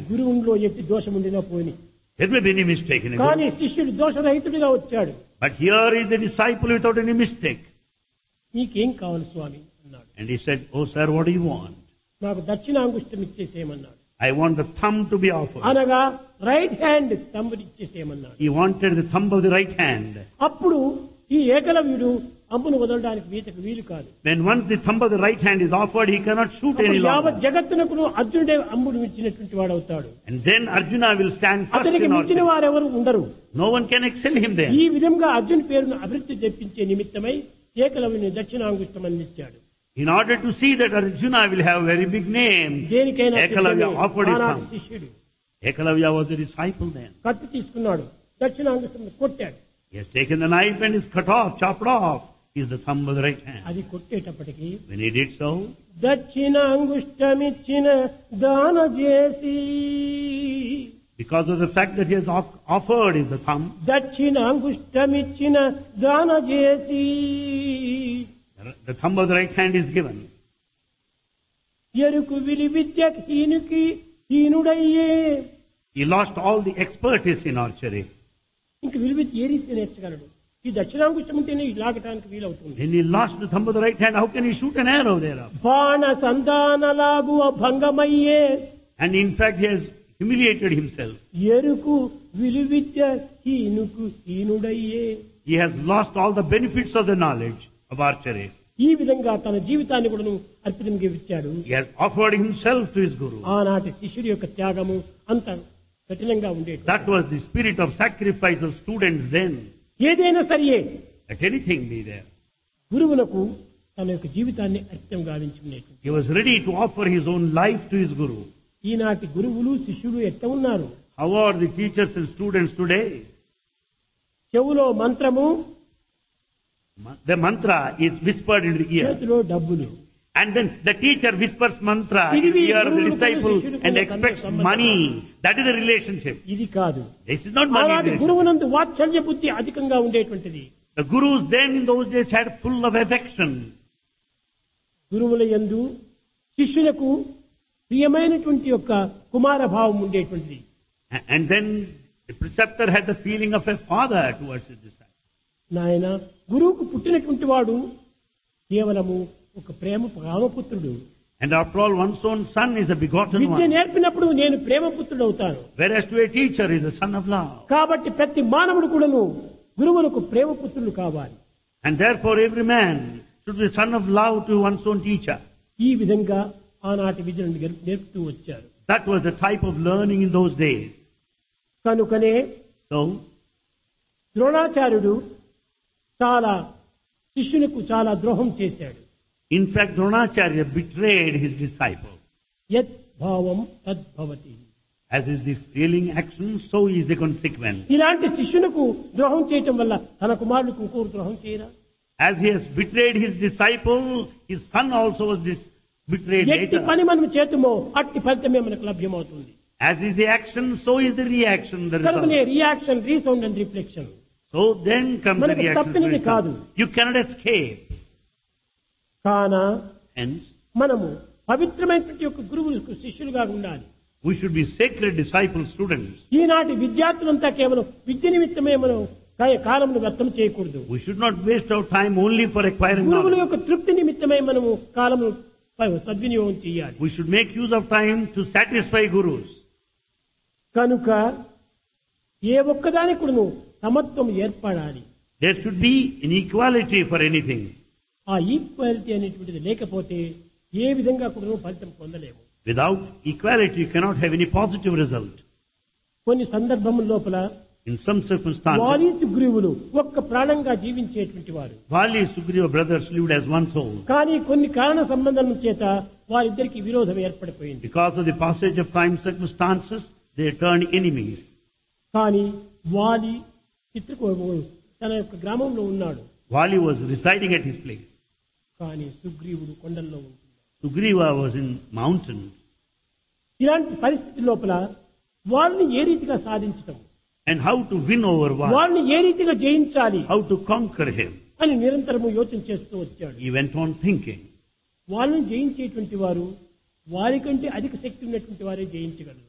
గురువులో ఎట్టి దోషం ఉండినా పోని There may be any mistake in it. కానీ శిష్యుడు దోషరహితుడిగా వచ్చాడు But here is the disciple without any mistake. నీకేం కావాలి స్వామి అన్నాడు And he said, Oh sir, what do you want? నాకు దక్షిణాంగుష్టం ఇచ్చేసేయమన్నాడు I want the thumb to be offered. అనగా రైట్ హ్యాండ్ తంబుని ఇచ్చేసేయమన్నాడు He wanted the thumb of the right hand. అప్పుడు ఈ ఏకలవ్యుడు అంబును వదలడానికి వీతకు వీలు కాదు When once the thumb of the right hand is offered, he cannot shoot any అప్పుడు యావత్ longer. జగత్తునకు అర్జునుడే అంబుడు ఇచ్చినటువంటి వాడు అవుతాడు And then Arjuna will stand first అతనికి in మించిన archery. వారెవరు ఉండరు No one can excel him there. ఈ విధంగా అర్జున్ పేరును అభివృద్ధి తెప్పించే నిమిత్తమై ఏకలవ్యుని దక్షిణాంగుష్టం అందించాడు In order to see that Arjuna will have a very big name, దేనికైనా Ekalavya సిద్ధమే. offered his ఆనాటి thumb. శిష్యుడు Ekalavya was a disciple then. కత్తి తీసుకున్నాడు దక్షిణాంగుష్టం కొట్టాడు He has taken the knife and is cut off, chopped off. Is the thumb of the right hand. అది కొట్టేటప్పటికి When he did so, దక్షిణాంగుష్టమిచ్చిన దాన చేసి because of the fact that he has off- offered is the thumb, దక్షిణాంగుష్టమిచ్చిన దాన చేసి the thumb of the right hand is given. ఎరుకు విలి Vidya హీనుకి హీనుడయ్యే He lost all the expertise in archery. ఇంక విలువ ఏ రీతి నేర్చగలడు ఈ దక్షిణాంగుష్టం ఉంటేనే ఈ లాగటానికి వీలవుతుంది When he lost the thumb of the right hand, how can he shoot an arrow thereof? బాణ సంధానలాగు భంగమయ్యే And in fact, he has humiliated himself. ఎరుకు విలువిద్య హీనుకు హీనుడయ్యే He has lost all the benefits of the knowledge of archery. ఈ విధంగా తన జీవితాన్ని కూడా అర్పితంగా ఇచ్చాడు He has offered himself to his guru. ఆనాటి శిష్యుడి యొక్క త్యాగము అంత కఠినంగా ఉండేది That was the spirit of sacrifice of students then. ఏదైనా సరియే Let anything be there. గురువులకు తన యొక్క జీవితాన్ని అర్పితం గావించుకునేది He was ready to offer his own life to his guru. ఈనాటి గురువులు శిష్యులు ఎట్ట ఉన్నారు How are the teachers and students today? చెవులో మంత్రము The mantra is whispered in the ear. చేతిలో డబ్బులు And then the teacher whispers mantra in the ear of the disciple and expects money. That is the relationship. ఇది కాదు This is not money. ఆనాటి relationship. గురువునందు వాత్సల్య బుద్ధి అధికంగా ఉండేటువంటిది The gurus then in those days had full of affection. గురువుల యందు శిష్యులకు ప్రియమైనటువంటి యొక్క కుమార భావం ఉండేటువంటిది A- And then the preceptor had the feeling of a father towards his disciple. నాయన గురువుకు పుట్టినటువంటి వాడు కేవలము ఒక ప్రేమ రామపుత్రుడు And after all, one's own son is a begotten Vidya one. నేర్పినప్పుడు నేను ప్రేమపుత్రుడు అవుతాను Whereas to a teacher is a son of love. కాబట్టి ప్రతి మానవుడు కూడాను గురువులకు ప్రేమపుత్రులు కావాలి And therefore every man should be son of love to one's own teacher. ఈ విధంగా ఆనాటి విద్యను గెలుపు- నేర్పుతూ వచ్చారు That was the type of learning in those days. కనుకనే So, ద్రోణాచార్యుడు చాలా శిష్యులకు చాలా ద్రోహం చేశాడు in fact, Dronacharya betrayed his disciple. యత్ భావం తద్భవతి As is the feeling action, so is the consequence. ఇలాంటి శిష్యులకు ద్రోహం చేయటం వల్ల తన కుమారుడికి ఇంకొకరు ద్రోహం చేయరా As he has betrayed his disciple, his son also was dis- betrayed ఎట్టి later. పని మనం చేతుమో అట్టి ఫలితమే మనకు లభ్యమవుతుంది As is the action, so is the reaction, the కనుకనే result. Reaction resound and reflection So then comes the మనకు reaction. to తప్పినది result. కాదు. You cannot escape. కాన Hence, మనము పవిత్రమైనటువంటి యొక్క గురువులకు శిష్యులుగా ఉండాలి we should be sacred disciple students. ఈనాటి విద్యార్థులంతా కేవలం విద్య నిమిత్తమే మనం కా- కాలమును వ్యర్థం చేయకూడదు We should not waste our time only for acquiring గురువుల knowledge. యొక్క తృప్తి నిమిత్తమై మనము కాలము సద్వినియోగం చేయాలి We should make use of time to satisfy gurus. కనుక ఏ ఒక్కదానికి కూడాను సమత్వం ఏర్పడాలి There should be an equality for anything. ఆ ఈక్వాలిటీ అనేటువంటిది లేకపోతే ఏ విధంగా కూడా ఫలితం పొందలేము Without equality, you cannot have any positive result. కొన్ని సందర్భముల లోపల In some circumstances, వారి గురువులు ఒక్క ప్రాణంగా జీవించేటువంటి వారు Vali Sugriva brothers lived as one soul. కానీ కొన్ని కారణ సంబంధం చేత వారిద్దరికి విరోధం ఏర్పడిపోయింది Because of the passage of time circumstances, they turned enemies. కానీ వాలి చిత్రకు తన యొక్క గ్రామంలో ఉన్నాడు Vali was residing at his place. కానీ సుగ్రీవుడు కొండల్లో ఉంటున్నాడు Sugriva was in mountains. ఇలాంటి పరిస్థితి లోపల వాళ్ళని ఏ రీతిగా సాధించటం And how to win over Vali, వాళ్ళని ఏ రీతిగా జయించాలి how to conquer him. అని నిరంతరము యోచన చేస్తూ వచ్చాడు He went on thinking. వాళ్ళని జయించేటువంటి వారు వారికంటే అధిక శక్తి ఉన్నటువంటి వారే జయించగలరు